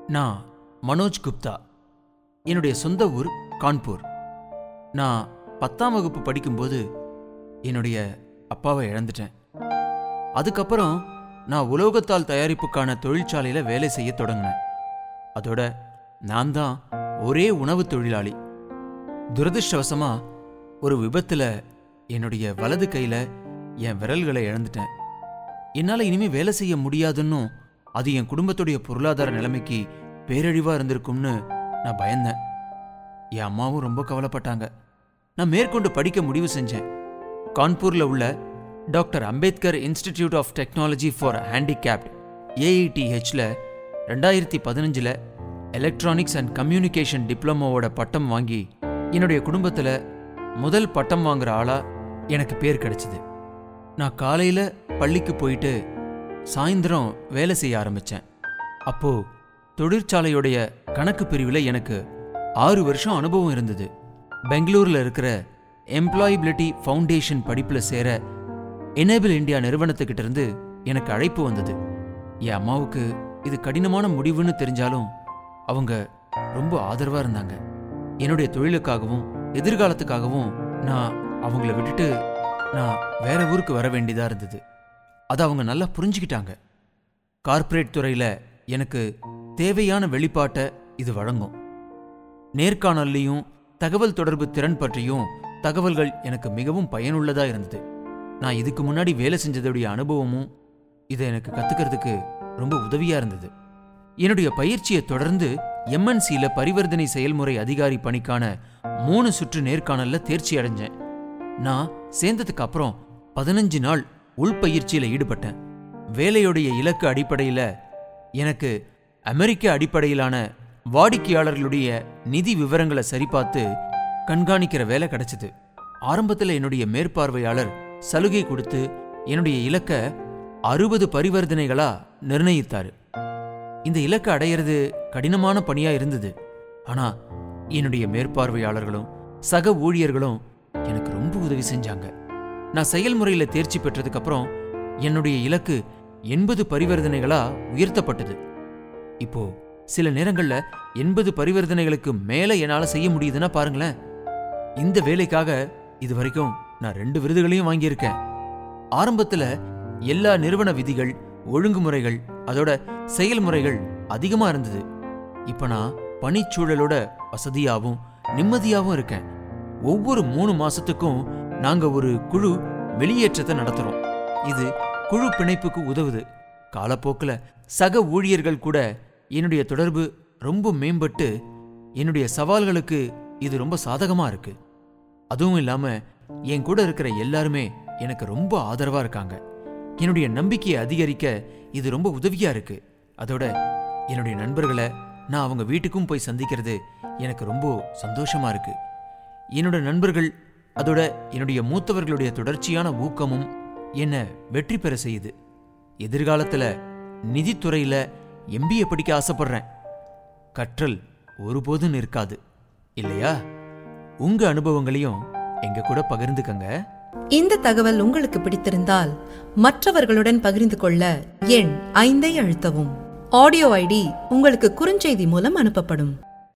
நான் மனோஜ் குப்தா என்னுடைய சொந்த ஊர் கான்பூர் நான் பத்தாம் வகுப்பு படிக்கும்போது என்னுடைய அப்பாவை இழந்துட்டேன் அதுக்கப்புறம் நான் உலோகத்தால் தயாரிப்புக்கான தொழிற்சாலையில் வேலை செய்ய தொடங்கினேன் அதோட நான் தான் ஒரே உணவு தொழிலாளி துரதிர்ஷ்டவசமா ஒரு விபத்துல என்னுடைய வலது கையில என் விரல்களை இழந்துட்டேன் என்னால இனிமே வேலை செய்ய முடியாதுன்னும் அது என் குடும்பத்துடைய பொருளாதார நிலைமைக்கு பேரழிவா இருந்திருக்கும்னு நான் பயந்தேன் என் அம்மாவும் ரொம்ப கவலைப்பட்டாங்க நான் மேற்கொண்டு படிக்க முடிவு செஞ்சேன் கான்பூர்ல உள்ள doctor Ambedkar institute of technology for handicapped ஏஐடிஹெச்ல ரெண்டாயிரத்தி பதினஞ்சில் எலக்ட்ரானிக்ஸ் அண்ட் கம்யூனிகேஷன் டிப்ளமோவோட பட்டம் வாங்கி என்னுடைய குடும்பத்தில் முதல் பட்டம் வாங்குற ஆளா எனக்கு பேர் கிடைச்சது நான் காலையில் பள்ளிக்கு போயிட்டு சாயந்தரம் வேலை செய்ய ஆரம்பித்தேன் அப்போ தொழிற்சாலையுடைய கணக்கு பிரிவில் எனக்கு ஆறு வருஷம் அனுபவம் இருந்தது பெங்களூரில் இருக்கிற எம்ப்ளாயபிலிட்டி ஃபவுண்டேஷன் படிப்பில் சேர எனேபிள் இந்தியா நிறுவனத்துக்கிட்ட இருந்து எனக்கு அழைப்பு வந்தது என் அம்மாவுக்கு இது கடினமான முடிவுன்னு தெரிஞ்சாலும் அவங்க ரொம்ப ஆதரவா இருந்தாங்க என்னுடைய தொழிலுக்காகவும் எதிர்காலத்துக்காகவும் நான் அவங்கள விட்டுட்டு நான் வேற ஊருக்கு வர வேண்டியதா இருந்தது அதை அவங்க நல்லா புரிஞ்சுக்கிட்டாங்க கார்ப்பரேட் துறையில எனக்கு தேவையான வெளிப்பாட்டை இது வழங்கும் நேர்காணல்லையும் தகவல் தொடர்பு திறன் பற்றியும் தகவல்கள் எனக்கு மிகவும் பயனுள்ளதா இருந்தது நான் இதுக்கு முன்னாடி வேலை செஞ்சதுடைய அனுபவமும் இதை எனக்கு கத்துக்கிறதுக்கு ரொம்ப உதவியா இருந்தது என்னுடைய பயிற்சியை தொடர்ந்து எம்என்சியில பரிவர்த்தனை செயல்முறை அதிகாரி பணிக்கான மூணு சுற்று நேர்காணல்ல தேர்ச்சி அடைஞ்சேன் நான் சேர்ந்ததுக்கு அப்புறம் பதினஞ்சு நாள் உள்பயிற்சியில ஈடுபட்டேன் வேலையுடைய இலக்கு அடிப்படையில எனக்கு அமெரிக்க அடிப்படையிலான வாடிக்கையாளர்களுடைய நிதி விவரங்களை சரிபார்த்து கண்காணிக்கிற வேலை கிடைச்சது ஆரம்பத்தில் என்னுடைய மேற்பார்வையாளர் சலுகை கொடுத்து என்னுடைய இலக்க அறுபது பரிவர்த்தனைகளா நிர்ணயித்தாரு இந்த இலக்கை அடையிறது கடினமான பணியா இருந்தது ஆனா என்னுடைய மேற்பார்வையாளர்களும் சக ஊழியர்களும் எனக்கு ரொம்ப உதவி செஞ்சாங்க நான் செயல்முறையில தேர்ச்சி பெற்றதுக்கு அப்புறம் என்னுடைய இலக்கு எண்பது பரிவர்த்தனைகளா உயர்த்தப்பட்டது இப்போ சில நேரங்கள்ல எண்பது பரிவர்த்தனைகளுக்கு மேல என்னால செய்ய முடியுதுன்னா பாருங்களேன் இந்த வேலைக்காக இது வரைக்கும் நான் ரெண்டு விருதுகளையும் வாங்கியிருக்கேன் ஆரம்பத்துல எல்லா நிறுவன விதிகள் ஒழுங்குமுறைகள் அதோட செயல்முறைகள் அதிகமா இருந்தது இப்ப நான் பணிச்சூழலோட வசதியாவும் நிம்மதியாவும் இருக்கேன் ஒவ்வொரு மூணு மாசத்துக்கும் நாங்க ஒரு குழு வெளியேற்றத்தை நடத்துறோம் இது குழு பிணைப்புக்கு உதவுது காலப்போக்குல சக ஊழியர்கள் கூட என்னுடைய தொடர்பு ரொம்ப மேம்பட்டு என்னுடைய சவால்களுக்கு இது ரொம்ப சாதகமா இருக்கு அதுவும் இல்லாம என் கூட இருக்கிற எல்லாருமே எனக்கு ரொம்ப ஆதரவா இருக்காங்க என்னுடைய நம்பிக்கையை அதிகரிக்க இது ரொம்ப உதவியா இருக்கு அதோட என்னுடைய நண்பர்களை நான் அவங்க வீட்டுக்கும் போய் சந்திக்கிறது எனக்கு ரொம்ப சந்தோஷமா இருக்கு என்னோட நண்பர்கள் அதோட என்னுடைய மூத்தவர்களுடைய தொடர்ச்சியான ஊக்கமும் என்ன வெற்றி பெற செய்யுது எதிர்காலத்துல நிதித்துறையில எம்பிஏ படிக்க ஆசைப்படுறேன் கற்றல் ஒருபோதும் நிற்காது இல்லையா உங்க அனுபவங்களையும் எங்க கூட பகிர்ந்துக்கங்க இந்த தகவல் உங்களுக்கு பிடித்திருந்தால் மற்றவர்களுடன் பகிர்ந்து கொள்ள எண் ஐந்தை அழுத்தவும் ஆடியோ ஐடி உங்களுக்கு குறுஞ்செய்தி மூலம் அனுப்பப்படும்